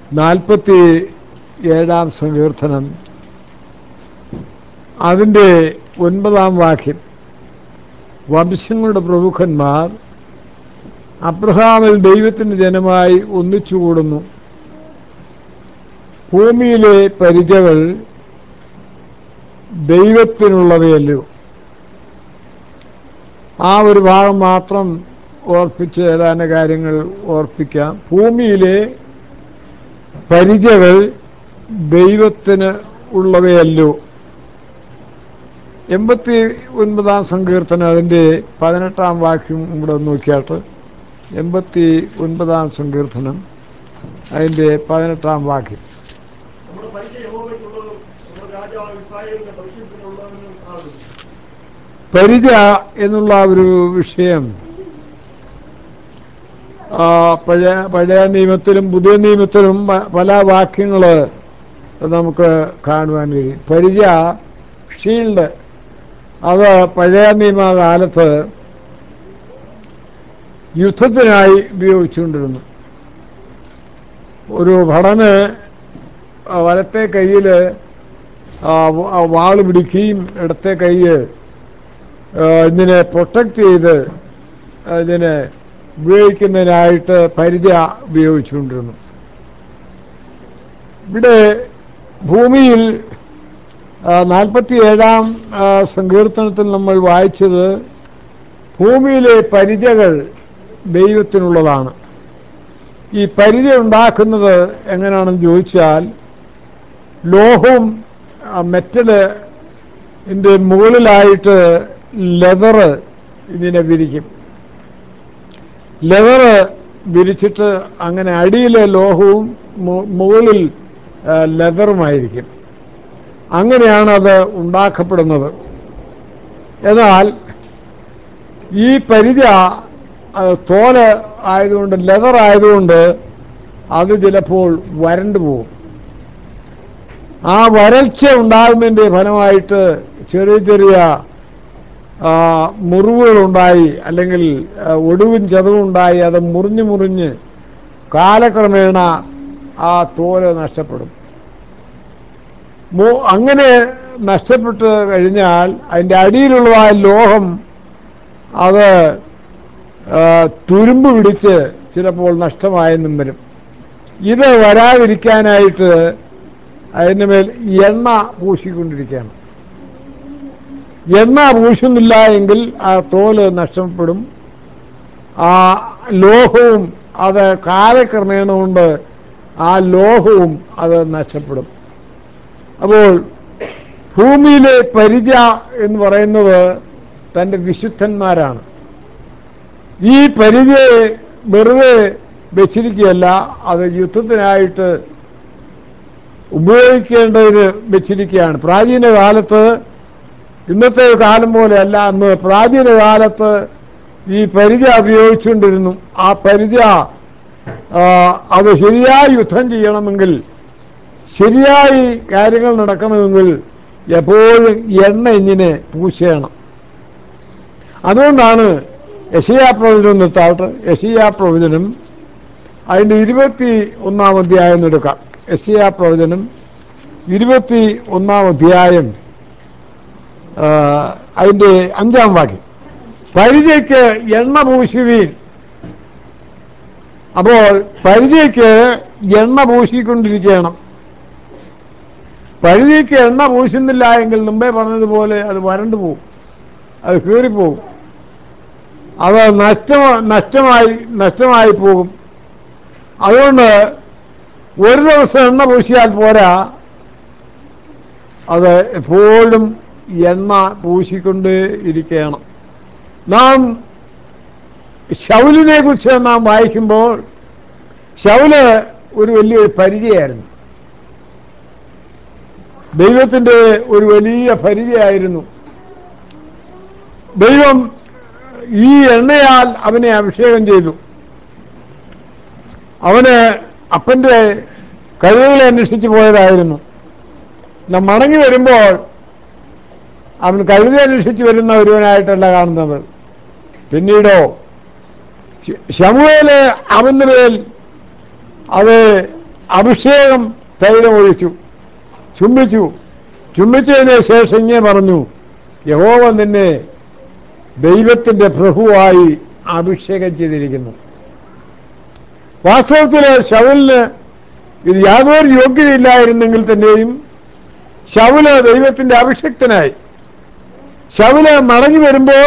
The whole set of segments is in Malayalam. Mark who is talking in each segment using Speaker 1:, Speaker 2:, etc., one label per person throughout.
Speaker 1: നാൽപ്പത്തി ഏഴാം സങ്കീർത്തനം അതിൻ്റെ ഒൻപതാം വാക്യം വംശങ്ങളുടെ പ്രമുഖന്മാർ അബ്രഹാമിൽ ദൈവത്തിൻ്റെ ജനമായി ഒന്നിച്ചുകൂടുന്നു ഭൂമിയിലെ പരിചകൾ ദൈവത്തിനുള്ളവയല്ലോ ആ ഒരു ഭാഗം മാത്രം ഓർപ്പിച്ച് ഏതാനും കാര്യങ്ങൾ ഓർപ്പിക്കാം ഭൂമിയിലെ പരിചകൾ ദൈവത്തിന് ഉള്ളവയല്ലോ എൺപത്തി ഒൻപതാം സങ്കീർത്തനം അതിൻ്റെ പതിനെട്ടാം വാക്യം ഇവിടെ നോക്കിയാട്ട് എൺപത്തി ഒൻപതാം സങ്കീർത്തനം അതിൻ്റെ പതിനെട്ടാം വാക്യം
Speaker 2: നമ്മുടെ പരിചയ യഹോവയ്ക്കുള്ളതും നമ്മുടെ രാജാവ് ഇസ്രായേലിന്റെ പരിശുദ്ധനുള്ളതിനും ആകുന്നു
Speaker 1: പരിച എന്നുള്ള ഒരു വിഷയം ആ, പഴയ പഴയ നിയമത്തിലും പുതിയ നിയമത്തിലും പ- പല വാക്യങ്ങൾ നമുക്ക് കാണുവാൻ കഴിയും പരിച ഷീൽഡ് അത് പഴയ നിയമകാലത്ത് യുദ്ധത്തിനായി ഉപയോഗിച്ചുകൊണ്ടിരുന്നു ഒരു ഭടന് ആ, വലത്തെ കയ്യിൽ വാള് പിടിക്കുകയും ഇടത്തെ കൈ ഇതിനെ പ്രൊട്ടക്റ്റ് ചെയ്ത് ഇതിനെ ഉപയോഗിക്കുന്നതിനായിട്ട് പരിച ഉപയോഗിച്ചുകൊണ്ടിരുന്നു ഇവിടെ ഭൂമിയിൽ നാൽപ്പത്തി ഏഴാം സങ്കീർത്തനത്തിൽ നമ്മൾ വായിച്ചത് ഭൂമിയിലെ പരിചകൾ ദൈവത്തിനുള്ളതാണ് ഈ പരിച ഉണ്ടാക്കുന്നത് എങ്ങനെയാണെന്ന് ചോദിച്ചാൽ ലോഹവും ആ, മെറ്റല് ഇതിൻ്റെ മുകളിലായിട്ട് ലെതറ് ഇതിനെ വിരിക്കും ലെതറ് വിരിച്ചിട്ട് അങ്ങനെ അടിയിലെ ലോഹവും മു- മുകളിൽ ആ, ലെതറുമായിരിക്കും അങ്ങനെയാണ് അത് ഉണ്ടാക്കപ്പെടുന്നത് എന്നാൽ ഈ പരിച അത് തോല് ആയതുകൊണ്ട് ലെതർ ആയതുകൊണ്ട് അത് ചിലപ്പോൾ വരണ്ടു പോകും ആ വരൾച്ച ഉണ്ടാകുന്നതിൻ്റെ ഫലമായിട്ട് ചെറിയ ചെറിയ ആ, മുറിവുകളുണ്ടായി അല്ലെങ്കിൽ ആ, ഒടുവും ചതവും ഉണ്ടായി അത് മുറിഞ്ഞ് മുറിഞ്ഞ് കാലക്രമേണ ആ തോല് നഷ്ടപ്പെടും മു- അങ്ങനെ നഷ്ടപ്പെട്ട് കഴിഞ്ഞാൽ അതിൻ്റെ അടിയിലുള്ളതായ ലോഹം അത് ആ, തുരുമ്പ് പിടിച്ച് ചിലപ്പോൾ നഷ്ടമായെന്നും വരും ഇത് വരാതിരിക്കാനായിട്ട് അതിന് മേൽ എണ്ണ പൂശിക്കൊണ്ടിരിക്കുകയാണ് എണ്ണ പൂശുന്നില്ല എങ്കിൽ ആ തോല് നഷ്ടപ്പെടും ആ ലോഹവും അത് കാലക്രമേണ കൊണ്ട് ആ ലോഹവും അത് നഷ്ടപ്പെടും അപ്പോൾ ഭൂമിയിലെ പരിച എന്ന് പറയുന്നത് തൻ്റെ വിശുദ്ധന്മാരാണ് ഈ പരിചയെ വെറുതെ വെച്ചിരിക്കുകയല്ല അത് യുദ്ധത്തിനായിട്ട് ഉപയോഗിക്കേണ്ടതിന് വെച്ചിരിക്കുകയാണ് പ്രാചീന കാലത്ത് ഇന്നത്തെ കാലം പോലെയല്ല അന്ന് പ്രാചീന കാലത്ത് ഈ പരിച ഉപയോഗിച്ചുകൊണ്ടിരുന്നു ആ പരിച ആ, അത് ശരിയായി യുദ്ധം ചെയ്യണമെങ്കിൽ ശരിയായി കാര്യങ്ങൾ നടക്കണമെങ്കിൽ എപ്പോഴും എണ്ണ ഇങ്ങനെ പൂശയണം അതുകൊണ്ടാണ് യശയാ പ്രവചനം നിർത്താവട്ടെ യശയാ പ്രവചനം അതിൻ്റെ ഇരുപത്തി ഒന്നാം അധ്യായം ഒന്ന് എടുക്കാം യശയാ പ്രവചനം ഇരുപത്തി ഒന്നാം അധ്യായം ആ, അതിൻ്റെ അഞ്ചാം വാക്യം പരിചയ്ക്ക് എണ്ണ പൂശുവീൻ അപ്പോൾ പരിചയ്ക്ക് എണ്ണ പൂശിക്കൊണ്ടിരിക്കണം പരിചയ്ക്ക് എണ്ണ പൂശുന്നില്ല എങ്കിൽ മുമ്പേ പറഞ്ഞതുപോലെ അത് വരണ്ടു പോകും അത് കീറിപ്പോകും അത് നഷ്ടമ നഷ്ടമായി നഷ്ടമായി പോകും അതുകൊണ്ട് ഒരു ദിവസം എണ്ണ പൂശിയാൽ പോരാ അത് എപ്പോഴും എണ്ണ പൂശിക്കൊണ്ട് ഇരിക്കണം നാം ശൗലിനെ കുറിച്ച് നാം വായിക്കുമ്പോൾ ശൗല് ഒരു വലിയൊരു പരിചയമായിരുന്നു ദൈവത്തിൻ്റെ ഒരു വലിയ പരിചയമായിരുന്നു ദൈവം ഈ എണ്ണയാൽ അവനെ അഭിഷേകം ചെയ്തു അവന് അപ്പൻ്റെ കഴിവുകളെ അന്വേഷിച്ച് പോയതായിരുന്നു നാം മടങ്ങി വരുമ്പോൾ അവൻ കഴുതി അന്വേഷിച്ച് വരുന്ന ഒരുവനായിട്ടല്ല കാണുന്നത് പിന്നീടോ ശ- ശമൂവേല് അവൻ്റെ മേൽ അത് അഭിഷേകം തൈലം ഒഴിച്ചു ചുംബിച്ചു ചുംബിച്ചതിന് ശേഷം ഇങ്ങനെ പറഞ്ഞു യഹോവ നിന്നെ ദൈവത്തിൻ്റെ പ്രഭുവായി അഭിഷേകം ചെയ്തിരിക്കുന്നു വാസ്തവത്തിൽ ഷവലിന് ഇത് യാതൊരു യോഗ്യതയില്ലായിരുന്നെങ്കിൽ തന്നെയും ശൗല് ദൈവത്തിന്റെ അഭിഷക്തനായി ശൗല് മടങ്ങി വരുമ്പോൾ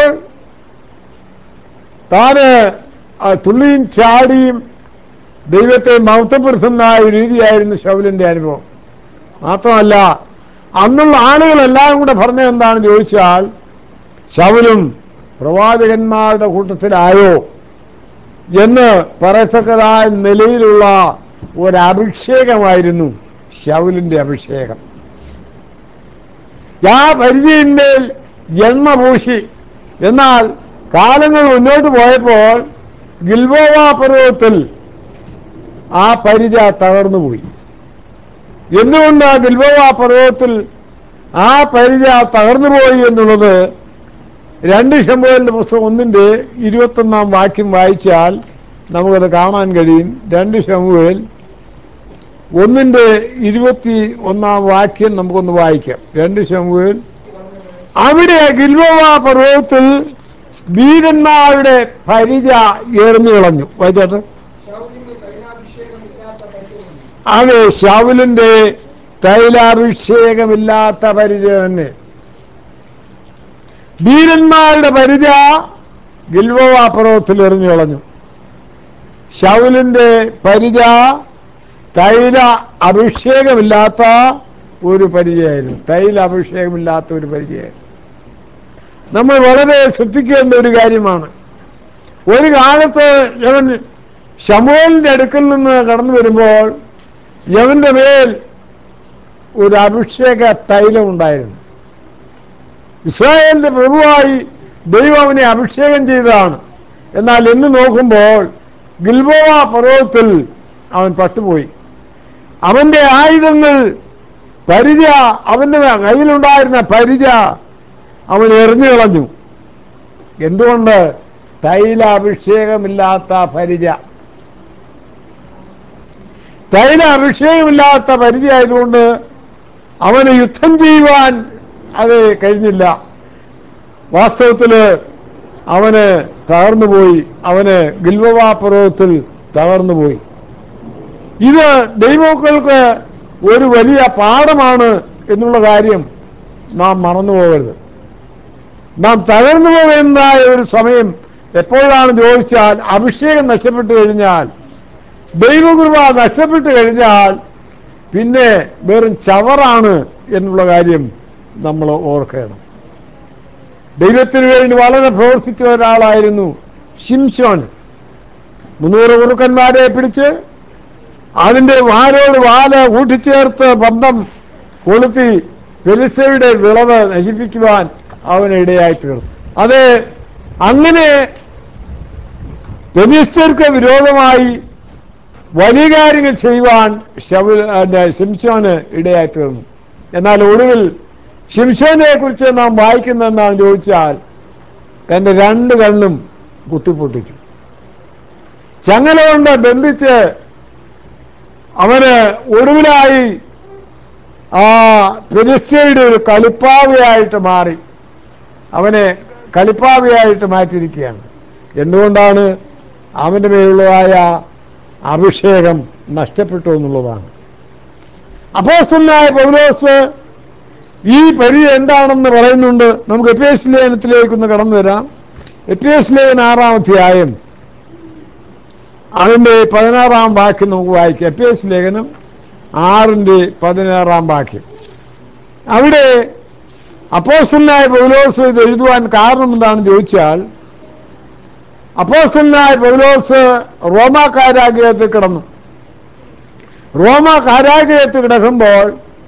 Speaker 1: താന് ആ തുള്ളിയും ചാടിയും ദൈവത്തെ മഹത്വപ്പെടുത്തുന്ന ഒരു രീതിയായിരുന്നു ശൗലിന്റെ അനുഭവം മാത്രമല്ല അന്നുള്ള ആളുകളെല്ലാം കൂടെ പറഞ്ഞത് എന്താണെന്ന് ചോദിച്ചാൽ ശൗലും പ്രവാചകന്മാരുടെ കൂട്ടത്തിലായോ എന്ന് പറയത്തക്കതായ നിലയിലുള്ള ഒരഭിഷേകമായിരുന്നു ശൗലിന്റെ അഭിഷേകം ആ പരിചയന്മേൽ എണ്ണ പൂശി എന്നാൽ കാലങ്ങൾ മുന്നോട്ട് പോയപ്പോൾ ഗിൽബോവ പർവ്വതത്തിൽ ആ പരിച തകർന്നുപോയി എന്തുകൊണ്ട് ആ ഗിൽബോവ പർവ്വതത്തിൽ ആ പരിച തകർന്നുപോയി എന്നുള്ളത് രണ്ട് ശമ്പുവിൻ്റെ പുസ്തകം ഒന്നിൻ്റെ ഇരുപത്തൊന്നാം വാക്യം വായിച്ചാൽ നമുക്കത് കാണാൻ കഴിയും രണ്ട് ശമുവേൽ ഒന്നിൻ്റെ ഇരുപത്തി ഒന്നാം വാക്യം നമുക്കൊന്ന് വായിക്കാം രണ്ട് ശമുവേൽ അവിടെ ഗിൽബോവ പർവ്വതത്തിൽ വീരന്മാരുടെ പരിച എറിഞ്ഞു കളഞ്ഞു വായിച്ചോട്ടെ
Speaker 3: ശൗലിന് തൈലാഭിഷേകം ഇല്ലാത്ത പരിചയം
Speaker 1: അതെ ശൗലിന്റെ തൈലാഭിഷേകമില്ലാത്ത പരിച തന്നെ വീരന്മാരുടെ പരിച ഗിൽബോവ പർവ്വതത്തിൽ എറിഞ്ഞു കളഞ്ഞു ശൗലിന്റെ പരിച തൈല അഭിഷേകമില്ലാത്ത ഒരു പരിചയമായിരുന്നു തൈല അഭിഷേകമില്ലാത്ത ഒരു പരിചയമായിരുന്നു നമ്മൾ വളരെ ശ്രദ്ധിക്കേണ്ട ഒരു കാര്യമാണ് ഒരു കാലത്ത് യവൻ ശമൂലിന്റെ അടുക്കൽ നിന്ന് കടന്നു വരുമ്പോൾ യവന്റെ മേൽ ഒരു അഭിഷേക തൈലം ഉണ്ടായിരുന്നു ഇസ്രായേലിന്റെ പ്രഭുവായി ദൈവം അവനെ അഭിഷേകം ചെയ്തതാണ് എന്നാൽ എന്ന് നോക്കുമ്പോൾ ഗിൽബോവ പർവ്വതത്തിൽ അവൻ പട്ടുപോയി അവന്റെ ആയുധങ്ങൾ പരിച അവന്റെ കയ്യിലുണ്ടായിരുന്ന പരിച അവൻ എറിഞ്ഞു കളഞ്ഞു എന്തുകൊണ്ട് തൈലാഭിഷേകമില്ലാത്ത പരിച തൈല അഭിഷേകമില്ലാത്ത പരിചയമായതുകൊണ്ട് അവന് യുദ്ധം ചെയ്യുവാൻ അത് കഴിഞ്ഞില്ല വാസ്തവത്തില് അവന് തകർന്നുപോയി അവന് ഗിൽവവാ പർവ്വതത്തിൽ തകർന്നുപോയി ഇത് ദൈവമക്കൾക്ക് ഒരു വലിയ പാഠമാണ് എന്നുള്ള കാര്യം നാം മറന്നു പോകരുത് നാം തകർന്നു പോകുന്നതായ ഒരു സമയം എപ്പോഴാണ് ചോദിച്ചാൽ അഭിഷേകം നഷ്ടപ്പെട്ടു കഴിഞ്ഞാൽ ദൈവകൃപ നഷ്ടപ്പെട്ടു കഴിഞ്ഞാൽ പിന്നെ വെറും ചവറാണ് എന്നുള്ള കാര്യം നമ്മൾ ഓർക്കണം ദൈവത്തിന് വേണ്ടി വളരെ പ്രവർത്തിച്ച ഒരാളായിരുന്നു ഷിംഷോൻ മുന്നൂറ് കുറുക്കന്മാരെ പിടിച്ച് അതിന്റെ വാലോട് വാല് കൂട്ടിച്ചേർത്ത് ബന്ധം കൊളുത്തി ഫെലിസയുടെ വിളവ് നശിപ്പിക്കുവാൻ അവന് ഇടയായി തീർന്നു അത് അങ്ങനെ ഫെലിസ്തർക്ക് വിരോധമായി വലിയ കാര്യങ്ങൾ ചെയ്യുവാൻ ശൗൽ ശിംശോന് ഇടയായി തീർന്നു എന്നാൽ ഒടുവിൽ ശിംശോനെ കുറിച്ച് നാം വായിക്കുന്ന എന്താണെന്ന് ചോദിച്ചാൽ തന്റെ രണ്ട് കണ്ണും കുത്തിപ്പൊട്ടിച്ചു ചങ്ങല കൊണ്ട് ബന്ധിച്ച് അവന് ഒടുവിലായി ആ ഫിലിസ്തീനയുടെ ഒരു കളിപ്പാവയായിട്ട് മാറി അവനെ കളിപ്പാവയായിട്ട് മാറ്റിയിരിക്കുകയാണ് എന്തുകൊണ്ടാണ് അവൻ്റെ മേലുള്ളതായ അഭിഷേകം നഷ്ടപ്പെട്ടു എന്നുള്ളതാണ് അപ്പോസ്റ്റലായ പൗലോസ് ഈ പരി എന്താണെന്ന് പറയുന്നുണ്ട് നമുക്ക് എപ്പിഎസ് ലേഖനത്തിലേക്കൊന്ന് കടന്നു വരാം എപ്പിഎസ് ലേഖന ആറാം അധ്യായം അതിൻ്റെ പതിനാറാം വാക്യം നമുക്ക് വായിക്കാം എപ്പിഎസ് ലേഖനം ആറിൻ്റെ പതിനാറാം വാക്യം അവിടെ അപ്പോസ്റ്റലായ പൗലോസ് ഇത് എഴുതുവാൻ കാരണം എന്താണെന്ന് ചോദിച്ചാൽ അപ്പോസ്റ്റലായ പൗലോസ് റോമ കാരാഗ്രഹത്തിൽ കിടന്നു റോമ കാരാഗ്രഹത്തിൽ കിടക്കുമ്പോൾ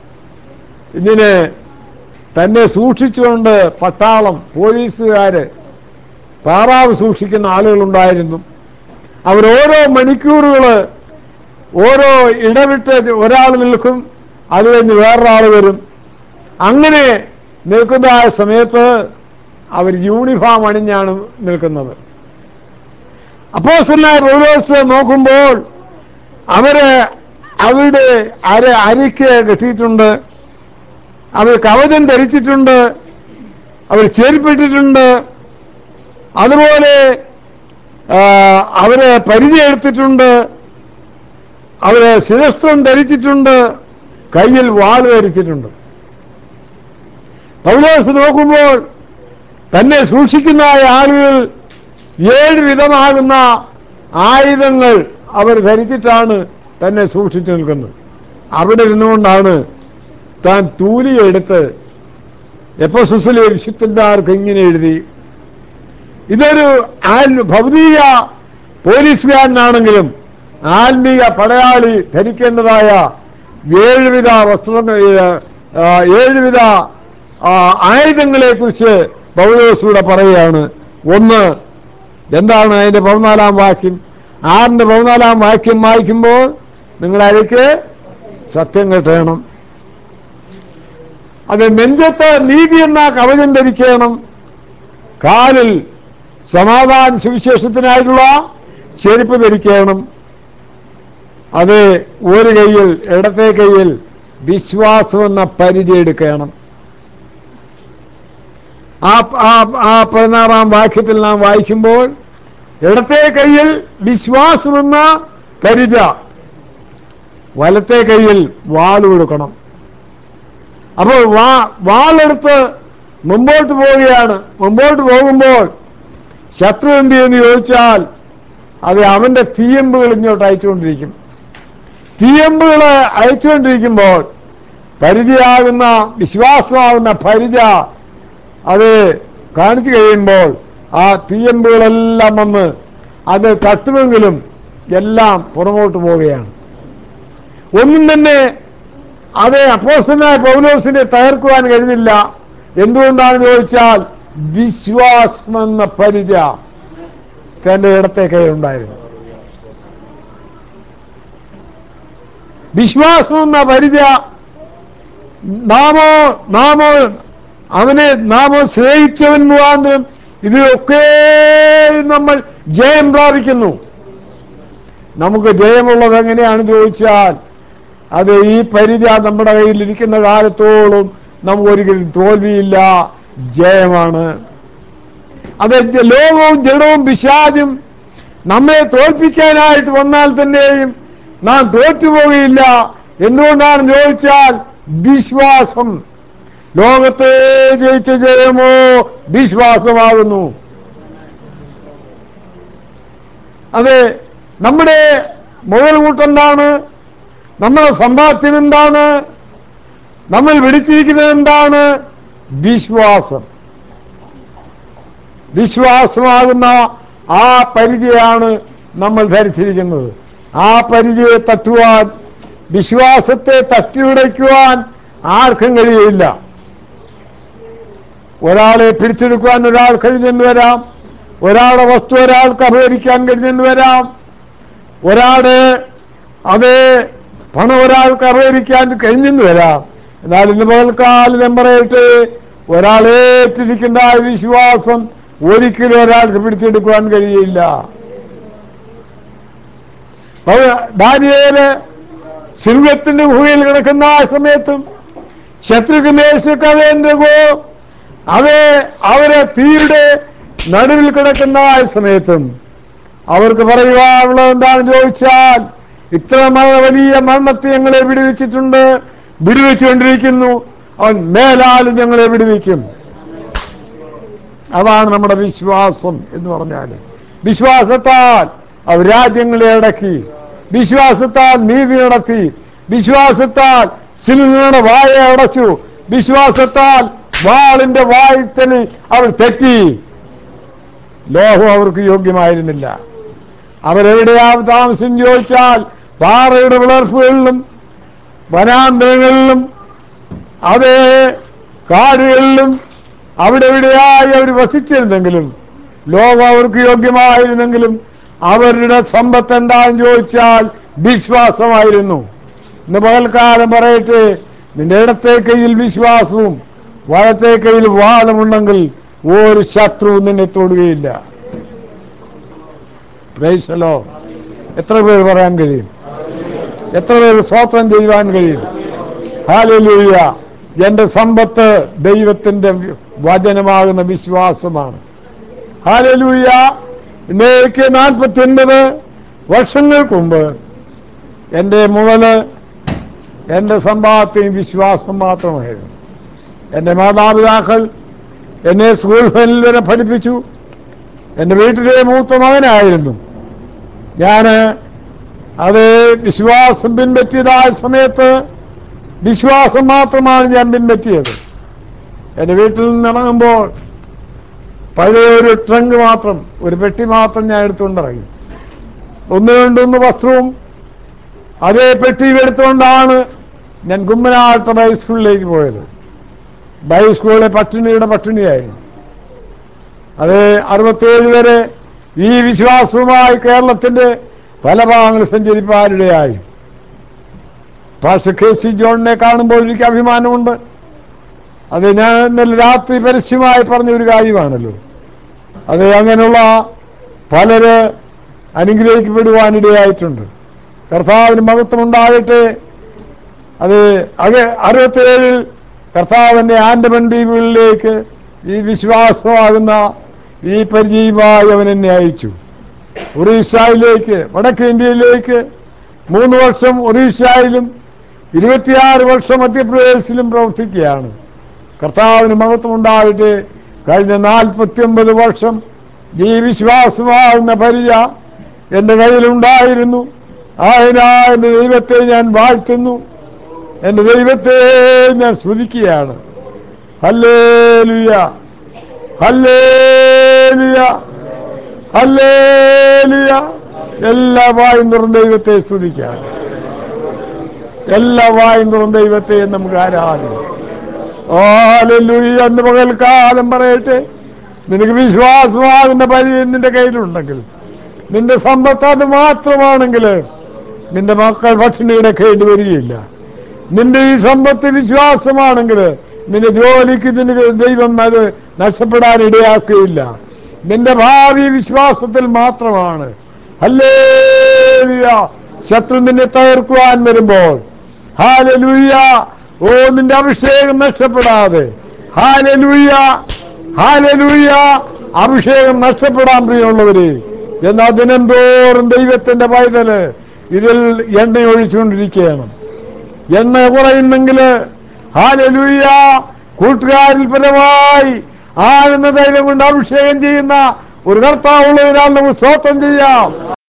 Speaker 1: ഇതിന് തന്നെ സൂക്ഷിച്ചുകൊണ്ട് പട്ടാളം പോലീസുകാര് പാറാവ് സൂക്ഷിക്കുന്ന ആളുകളുണ്ടായിരുന്നു അവരോരോ മണിക്കൂറുകൾ ഓരോ ഇടവിട്ട് ഒരാൾ നിൽക്കും അത് കഴിഞ്ഞ് വേറൊരാൾ വരും അങ്ങനെ നിൽക്കുന്ന ആ സമയത്ത് അവർ യൂണിഫോം അണിഞ്ഞാണ് നിൽക്കുന്നത് അപ്പോസ്റ്റലായ പൗലോസ് നോക്കുമ്പോൾ അവര് അവരുടെ അര അരയ്ക്ക് കെട്ടിയിട്ടുണ്ട് അവർ കവചം ധരിച്ചിട്ടുണ്ട് അവർ ചെരുപ്പിട്ടിട്ടുണ്ട് അതുപോലെ ആ, അവര് പരിചയം എടുത്തിട്ടുണ്ട് അവര് ശിരസ്ത്രം ധരിച്ചിട്ടുണ്ട് കയ്യിൽ വാൾ ധരിച്ചിട്ടുണ്ട് പൗലോസ് നോക്കുമ്പോൾ തന്നെ സൂക്ഷിക്കുന്ന ആളുകൾ ഏഴ് വിധമാകുന്ന ആയുധങ്ങൾ അവർ ധരിച്ചിട്ടാണ് തന്നെ സൂക്ഷിച്ചു നിൽക്കുന്നത് അവിടെ ഇരുന്നുകൊണ്ടാണ് താൻ തൂലിയെടുത്ത് എപ്പോ സുസുലെ വിശുദ്ധന്മാർക്ക് ഇങ്ങനെ എഴുതി ഇതൊരു ആൽ- ഭൗതിക പോലീസുകാരനാണെങ്കിലും ആത്മീയ പടയാളി ധരിക്കേണ്ടതായ ഏഴുവിധ വസ്ത്രങ്ങൾ ആ, ഏഴുവിധ ആ, ആയുധങ്ങളെ കുറിച്ച് പൗലോസിലൂടെ പറയുകയാണ് ഒന്ന് എന്താണ് അതിന്റെ പതിനാലാം വാക്യം ആറിന്റെ പതിനാലാം വാക്യം വായിക്കുമ്പോൾ നിങ്ങൾ അതിലേക്ക് സത്യം കെട്ടണം അത് നെഞ്ചത്ത് നീതി എന്ന കവചം ധരിക്കണം കാലിൽ സമാധാന സുവിശേഷത്തിനായിട്ടുള്ള ചെരുപ്പ് ധരിക്കണം അത് ഒരു കൈയിൽ ഇടത്തെ കൈയിൽ വിശ്വാസം എന്ന പരിചയം എടുക്കണം ആ ആ ആ പതിനാറാം വാക്യത്തിൽ നാം വായിക്കുമ്പോൾ ഇടത്തെ കൈയിൽ വിശ്വാസം എന്ന പരിച വലത്തെ കൈയിൽ വാൾ കൊടുക്കണം അപ്പോൾ വാ വാളെടുത്ത് മുമ്പോട്ട് പോവുകയാണ് മുമ്പോട്ട് പോകുമ്പോൾ ശത്രു എന്ത് ചെയ്യുമെന്ന് ചോദിച്ചാൽ അത് അവന്റെ തീയമ്പുകൾ ഇങ്ങോട്ട് അയച്ചുകൊണ്ടിരിക്കും തീയമ്പുകൾ അയച്ചുകൊണ്ടിരിക്കുമ്പോൾ പരിചയാകുന്ന വിശ്വാസമാകുന്ന പരിച അത് കാണിച്ചു കഴിയുമ്പോൾ ആ തീയമ്പുകളെല്ലാം വന്ന് അത് തട്ടുമെങ്കിലും എല്ലാം പുറകോട്ട് പോവുകയാണ് ഒന്നും തന്നെ അത് അപ്പോസ്റ്റനായ പൗലോസിനെ തകർക്കുവാൻ കഴിഞ്ഞില്ല എന്തുകൊണ്ടാണെന്ന് ചോദിച്ചാൽ വിശ്വാസം എന്ന പരിച തന്റെ ഇടത്തെ കൈ ഉണ്ടായിരുന്നു വിശ്വാസം എന്ന പരിച നാമോ നാമോ അവനെ നാമോ സ്നേഹിച്ചവൻ മുഖാന്തരം ഇതിലൊക്കെ നമ്മൾ ജയം പ്രാപിക്കുന്നു നമുക്ക് ജയമുള്ളത് എങ്ങനെയാണെന്ന് ചോദിച്ചാൽ അത് ഈ പരിച നമ്മുടെ കയ്യിൽ ഇരിക്കുന്ന കാലത്തോളം നമുക്ക് ഒരിക്കലും തോൽവിയില്ല ജയമാണ് അത് ജ- ലോകവും ജഡവും പിശാചും നമ്മെ തോൽപ്പിക്കാനായിട്ട് വന്നാൽ തന്നെയും നാം തോറ്റുപോകുകയില്ല എന്തുകൊണ്ടാണെന്ന് ചോദിച്ചാൽ വിശ്വാസം ലോകത്തെ ജയിച്ച ജയമോ വിശ്വാസമാകുന്നു അതെ നമ്മുടെ മുതൽ കൂട്ടെന്താണ് നമ്മുടെ സമ്പാദ്യം എന്താണ് നമ്മൾ വിളിച്ചിരിക്കുന്നത് എന്താണ് വിശ്വാസം വിശ്വാസമാകുന്ന ആ പരിചയാണ് നമ്മൾ ധരിച്ചിരിക്കുന്നത് ആ പരിചയെ തട്ടുവാൻ വിശ്വാസത്തെ തട്ടിയുടയ്ക്കുവാൻ ആർക്കും കഴിയില്ല ഒരാളെ പിടിച്ചെടുക്കുവാൻ ഒരാൾ കഴിഞ്ഞെന്ന് വരാം ഒരാളുടെ വസ്തു ഒരാൾക്ക് അപഹരിക്കാൻ കഴിഞ്ഞെന്ന് വരാം ഒരാള് അത് പണം ഒരാൾക്ക് അപഹരിക്കാൻ കഴിഞ്ഞെന്ന് വരാം എന്നാൽ ഇന്ന് പകൽക്കാലം ഞാൻ പറയട്ടെ ഒരാളേറ്റിരിക്കുന്ന ആ വിശ്വാസം ഒരിക്കലും ഒരാൾക്ക് പിടിച്ചെടുക്കുവാൻ കഴിയില്ല പൗ- ദാനിയേല് സിംഹത്തിന്റെ ഗുഹയിൽ കിടക്കുന്ന ആ സമയത്തും ശത്രുക്ക് മേശക്കവേന്ദ്രകോ അത് അവരെ തീയുടെ നടുവിൽ കിടക്കുന്ന ആ സമയത്തും അവർക്ക് പറയുവാനുള്ളത് എന്താണെന്ന് ചോദിച്ചാൽ ഇത്ര മരണ വലിയ മരണത്തെ ഞങ്ങളെ വിടുവിച്ചിട്ടുണ്ട് വിടുവിച്ചുകൊണ്ടിരിക്കുന്നു അവൻ മേലാലും ഞങ്ങളെ വിടുവിക്കും അതാണ് നമ്മുടെ വിശ്വാസം എന്ന് പറഞ്ഞാൽ വിശ്വാസത്താൽ അവർ രാജ്യങ്ങളെ അടക്കി വിശ്വാസത്താൽ നീതി നടത്തി വിശ്വാസത്താൽ സിനിമയുടെ വായ അടച്ചു വിശ്വാസത്താൽ വാളിന്റെ വായത്തിൽ അവർ തെറ്റി ലോകം അവർക്ക് യോഗ്യമായിരുന്നില്ല അവരെവിടെയാ താമസം ചോദിച്ചാൽ പാറയുടെ വിളർപ്പുകളിലും വനാന്തരങ്ങളിലും അതേ കാടുകളിലും അവിടെ എവിടെയായി അവർ വസിച്ചിരുന്നെങ്കിലും ലോകം അവർക്ക് യോഗ്യമായിരുന്നെങ്കിലും അവരുടെ സമ്പത്ത് എന്താണെന്ന് ചോദിച്ചാൽ വിശ്വാസമായിരുന്നു ഇന്ന് പകൽക്കാലം പറയട്ടെ നിന്റെ ഇടത്തെ കയ്യിൽ വിശ്വാസവും വലത്തെ കയ്യിൽ വാളുമുണ്ടെങ്കിൽ ഒരു ശത്രുവും നിന്നെ തൊടുകയില്ല പ്രൈസലോ എത്ര പേര് പറയാൻ കഴിയും എത്ര പേര് സ്വോത്രം ചെയ്യുവാൻ കഴിയും ഹാലലൂയ എൻ്റെ സമ്പത്ത് ദൈവത്തിൻ്റെ വചനമാകുന്ന വിശ്വാസമാണ് ഹാലലൂയ ഇന്നേക്ക് നാൽപ്പത്തി ഒൻപത് വർഷങ്ങൾക്ക് മുമ്പ് എൻ്റെ മുതല് എൻ്റെ സമ്പാദ്യം വിശ്വാസം മാത്രമായിരുന്നു എൻ്റെ മാതാപിതാക്കൾ എന്നെ സ്കൂൾ ഫെനിൽ വരെ പഠിപ്പിച്ചു എൻ്റെ വീട്ടിലെ മൂത്ത മകനായിരുന്നു ഞാൻ അത് വിശ്വാസം പിൻപറ്റിയതായ സമയത്ത് വിശ്വാസം മാത്രമാണ് ഞാൻ പിൻപറ്റിയത് എൻ്റെ വീട്ടിൽ നിന്ന് ഇറങ്ങുമ്പോൾ പഴയ ഒരു ട്രങ്ക് മാത്രം ഒരു പെട്ടി മാത്രം ഞാൻ എടുത്തുകൊണ്ടിറങ്ങി ഒന്ന് രണ്ടൊന്ന് വസ്ത്രവും അതേ പെട്ടിയും എടുത്തുകൊണ്ടാണ് ഞാൻ കുമ്മനാട്ട ബൈ സ്കൂളിലേക്ക് പോയത് ബൈ സ്കൂളിലെ പട്ടിണിയുടെ പട്ടിണിയായിരുന്നു അത് അറുപത്തേഴ് വരെ ഈ വിശ്വാസവുമായി കേരളത്തിന്റെ പല ഭാഗങ്ങൾ സഞ്ചരിപ്പാനിടയായി പാസ്റ്റർ കെ സി ജോണിനെ കാണുമ്പോൾ എനിക്ക് അഭിമാനമുണ്ട് അത് ഞാൻ ഇന്നലെ രാത്രി പരസ്യമായി പറഞ്ഞ ഒരു കാര്യമാണല്ലോ അത് അങ്ങനെയുള്ള പലര് അനുഗ്രഹിക്കപ്പെടുവാനിടയായിട്ടുണ്ട് കർത്താവിന് മഹത്വം ഉണ്ടാകട്ടെ അത് അത് അറുപത്തിയേഴിൽ കർത്താവിൻ്റെ ആൻഡമൻ ദ്വീപുകളിലേക്ക് ഈ വിശ്വാസമാകുന്ന ഈ പരിചയമായി അവൻ എന്നെ അയച്ചു ഒറീസയിലേക്ക് വടക്കേ ഇന്ത്യയിലേക്ക് മൂന്ന് വർഷം ഒറീസയിലും ഇരുപത്തിയാറ് വർഷം മധ്യപ്രദേശിലും പ്രവർത്തിക്കുകയാണ് കർത്താവിന് മഹത്വം ഉണ്ടായിട്ട് കഴിഞ്ഞ നാൽപ്പത്തി ഒമ്പത് വർഷം ഈ വിശ്വാസമാകുന്ന പരിചയ എൻ്റെ കയ്യിലുണ്ടായിരുന്നു ആയനാ എൻ്റെ ദൈവത്തെ ഞാൻ വാഴ്ത്തുന്നു എൻ്റെ ദൈവത്തെ ഞാൻ സ്തുതിക്കുകയാണ് ഹല്ലേലൂയ ഹല്ലേലൂയ ഹല്ലേലൂയ എല്ലാ വായും തുറന്ന് ദൈവത്തെ സ്തുതിക്കാം എല്ലാ വായും തുറന്ന് ദൈവത്തെ നമുക്ക് ആരാധിക്കാം ഓലൂയ എന്ന് പകൽക്കാലം പറയട്ടെ നിനക്ക് വിശ്വാസമാകുന്ന പരിചയം നിന്റെ കയ്യിലുണ്ടെങ്കിൽ നിന്റെ സമ്പത്ത് അത് മാത്രമാണെങ്കിൽ നിന്റെ മക്കൾ പട്ടിണി കിടക്കേണ്ടി വരികയില്ല നിന്റെ ഈ സമ്പത്ത് വിശ്വാസമാണെങ്കിൽ നിന്റെ ജോലിക്ക് നിനക്ക് ദൈവം അത് നഷ്ടപ്പെടാൻ ഇടയാക്കുകയില്ല നിന്റെ ഭാവി വിശ്വാസത്തിൽ മാത്രമാണ് അല്ലേ ശത്രു നിന്നെ തകർക്കുവാൻ വരുമ്പോൾ ഹാലലൂയ ഓ നിന്റെ അഭിഷേകം നഷ്ടപ്പെടാതെ ഹാലലൂയ ഹാലലൂയ അഭിഷേകം നഷ്ടപ്പെടാൻ പ്രിയമുള്ളവരെ എന്നാൽ ദിനം തോറും ദൈവത്തിന്റെ പൈതല് ഇതിൽ എണ്ണ ഒഴിച്ചുകൊണ്ടിരിക്കുകയാണ് എണ്ണ കുറയുന്നെങ്കിൽ ഹാലലൂയ കൂട്ടുകാരിൽ പരമായി ആനന്ദ ധൈര്യം കൊണ്ട് അഭിഷേകം ചെയ്യുന്ന ഒരു കർത്താവുള്ള ഒരാൾ നമുക്ക് സ്തോത്രം ചെയ്യാം